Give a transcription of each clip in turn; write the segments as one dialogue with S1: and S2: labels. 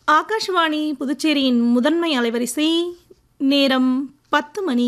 S1: ஆகாஷ்வாணி புதுச்சேரியின் முதன்மை அலைவரிசை நேரம் பத்து மணி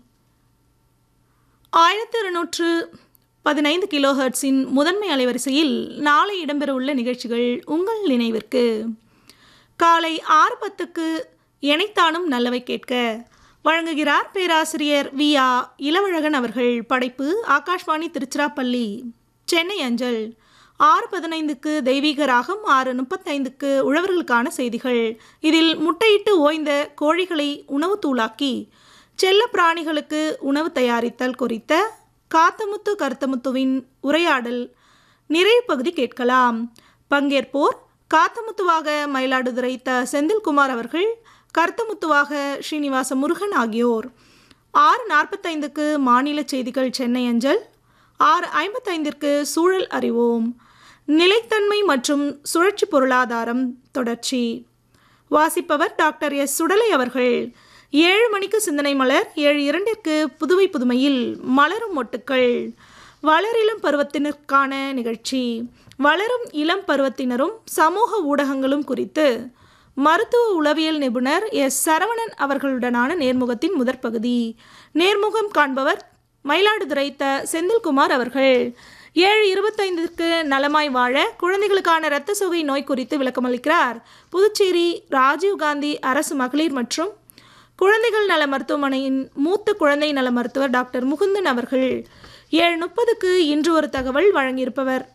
S1: ஆயிரத்தி இருநூற்று பதினைந்து கிலோ ஹெர்ட்ஸின் முதன்மை அலைவரிசையில் நாளை இடம்பெறவுள்ள நிகழ்ச்சிகள் உங்கள் நினைவிற்கு காலை ஆறு பத்துக்கு எனைத்தானும் நல்லவை கேட்க வழங்குகிறார் பேராசிரியர் வி ஆ இளவழகன் அவர்கள் படைப்பு ஆகாஷ்வாணி திருச்சிராப்பள்ளி சென்னை அஞ்சல் ஆறு பதினைந்துக்கு தெய்வீக ராகம் ஆறு முப்பத்தைந்துக்கு உழவர்களுக்கான செய்திகள் இதில் முட்டையிட்டு ஓய்ந்த கோழிகளை உணவு தூளாக்கி செல்ல பிராணிகளுக்கு உணவு தயாரித்தல் குறித்த காத்தமுத்து கருத்தமுத்துவின் உரையாடல் நிறைவு பகுதி கேட்கலாம் பங்கேற்போர் காத்தமுத்துவாக மயிலாடுதுறை த செந்தில்குமார் அவர்கள் கருத்தமுத்துவாக ஸ்ரீனிவாச முருகன் ஆகியோர் ஆறு நாற்பத்தைந்துக்கு மாநில செய்திகள் சென்னை அஞ்சல் ஆறு ஐம்பத்தைந்திற்கு சூழல் அறிவோம் நிலைத்தன்மை மற்றும் சுழற்சி பொருளாதாரம் தொடர்ச்சி வாசிப்பவர் டாக்டர் எஸ் சுடலை அவர்கள் ஏழு மணிக்கு சிந்தனை மலர் ஏழு இரண்டிற்கு புதுவை புதுமையில் மலரும் மொட்டுக்கள் வளரிளம் பருவத்தினருக்கான நிகழ்ச்சி வளரும் இளம் பருவத்தினரும் சமூக ஊடகங்களும் குறித்து மருத்துவ உளவியல் நிபுணர் எஸ் சரவணன் அவர்களுடனான நேர்முகத்தின் முதற் பகுதி நேர்முகம் காண்பவர் மயிலாடுதுறை த செந்தில்குமார் அவர்கள் ஏழு இருபத்தைந்திற்கு நலமாய் வாழ குழந்தைகளுக்கான இரத்த சோகை நோய் குறித்து விளக்கமளிக்கிறார் புதுச்சேரி ராஜீவ்காந்தி அரசு மகளிர் மற்றும் குழந்தைகள் நல மருத்துவமனையின் மூத்த குழந்தை நல மருத்துவர் டாக்டர் முகுந்தன் அவர்கள் ஏழு முப்பதுக்கு இன்று ஒரு தகவல் வழங்கியிருப்பவர்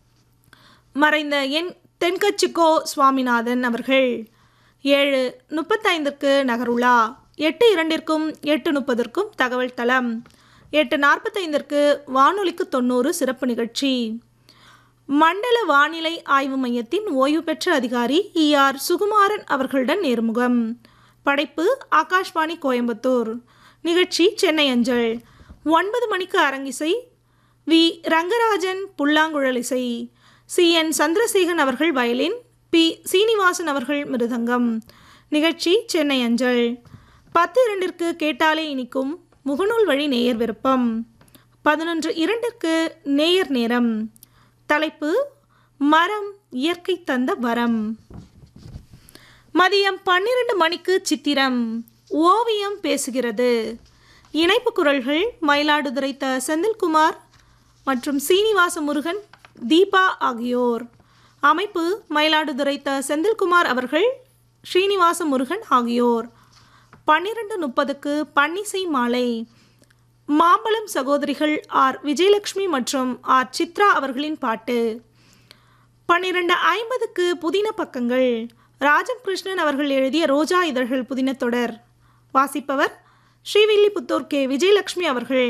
S1: மறைந்த என் தென்கட்சிக்கோ சுவாமிநாதன் அவர்கள் ஏழு முப்பத்தைந்திற்கு நகருலா எட்டு இரண்டிற்கும் எட்டு முப்பதற்கும் தகவல் தளம் எட்டு நாற்பத்தைந்திற்கு வானொலிக்கு தொண்ணூறு சிறப்பு நிகழ்ச்சி மண்டல வானிலை ஆய்வு மையத்தின் ஓய்வு பெற்ற அதிகாரி இ ஆர் சுகுமாரன் அவர்களுடன் நேர்முகம் படைப்பு ஆகாஷ்வாணி கோயம்புத்தூர் நிகழ்ச்சி சென்னை அஞ்சல் ஒன்பது மணிக்கு அரங்கிசை வி ரங்கராஜன் புல்லாங்குழல் இசை சி என் சந்திரசேகன் அவர்கள் வயலின் பி சீனிவாசன் அவர்கள் மிருதங்கம் நிகழ்ச்சி சென்னை அஞ்சல் பத்து இரண்டிற்கு கேட்டாலே இனிக்கும் முகநூல் வழி நேயர் விருப்பம் பதினொன்று இரண்டிற்கு நேயர் நேரம் தலைப்பு மரம் இயற்கை தந்த வரம் மதியம் பன்னிரண்டு மணிக்கு சித்திரம் ஓவியம் பேசுகிறது இணைப்பு குரல்கள் மயிலாடுதுறை த செந்தில்குமார் மற்றும் சீனிவாச முருகன் தீபா ஆகியோர் அமைப்பு மயிலாடுதுறை த செந்தில்குமார் அவர்கள் ஸ்ரீனிவாச முருகன் ஆகியோர் பன்னிரண்டு முப்பதுக்கு பன்னிசை மாலை மாம்பழம் சகோதரிகள் ஆர் விஜயலட்சுமி மற்றும் ஆர் சித்ரா அவர்களின் பாட்டு பன்னிரண்டு ஐம்பதுக்கு புதின பக்கங்கள் ராஜம் கிருஷ்ணன் அவர்கள் எழுதிய ரோஜா இதழ்கள் புதின தொடர் வாசிப்பவர் ஸ்ரீவில்லிபுத்தூர் கே விஜயலட்சுமி அவர்கள்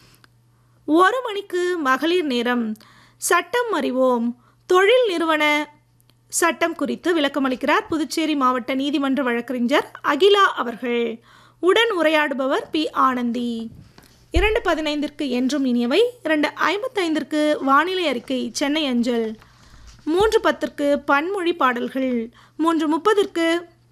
S1: ஒரு மணிக்கு மகளிர் நேரம் சட்டம் அறிவோம் தொழில் நிறுவன சட்டம் குறித்து விளக்கமளிக்கிறார் புதுச்சேரி மாவட்ட நீதிமன்ற வழக்கறிஞர் அகிலா அவர்கள் உடன் உரையாடுபவர் பி ஆனந்தி இரண்டு பதினைந்திற்கு என்றும் இனியவை இரண்டு ஐம்பத்தைந்திற்கு வானிலை அறிக்கை சென்னை அஞ்சல் மூன்று பத்திற்கு பன்மொழி பாடல்கள் மூன்று முப்பதிற்கு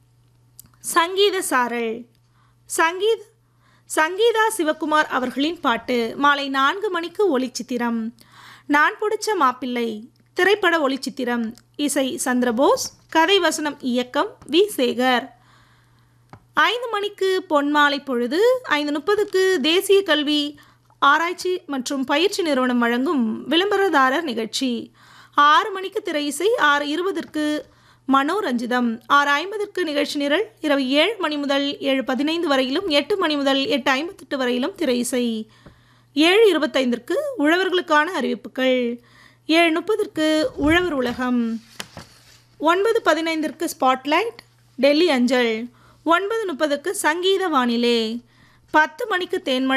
S1: சங்கீத சாரல் சங்கீத் சங்கீதா சிவகுமார் அவர்களின் பாட்டு மாலை நான்கு மணிக்கு ஒளிச்சித்திரம் நான் பிடிச்ச மாப்பிள்ளை திரைப்பட ஒளிச்சித்திரம் இசை சந்திரபோஸ் கதை வசனம் இயக்கம் வி சேகர் ஐந்து மணிக்கு பொன்மாலை பொழுது ஐந்து முப்பதுக்கு தேசிய கல்வி ஆராய்ச்சி மற்றும் பயிற்சி நிறுவனம் வழங்கும் விளம்பரதாரர் நிகழ்ச்சி ஆறு மணிக்கு திரை இசை ஆறு இருபதற்கு மனோரஞ்சிதம் ஆறு ஐம்பதற்கு நிகழ்ச்சி நிரல் இரவு ஏழு மணி முதல் ஏழு பதினைந்து வரையிலும் எட்டு மணி முதல் எட்டு ஐம்பத்தெட்டு வரையிலும் திரை இசை ஏழு இருபத்தைந்திற்கு உழவர்களுக்கான அறிவிப்புகள் ஏழு முப்பதற்கு உழவர் உலகம் ஒன்பது பதினைந்திற்கு ஸ்பாட்லைட் டெல்லி அஞ்சல் ஒன்பது முப்பதுக்கு சங்கீத வானிலை பத்து மணிக்கு தேன்மழை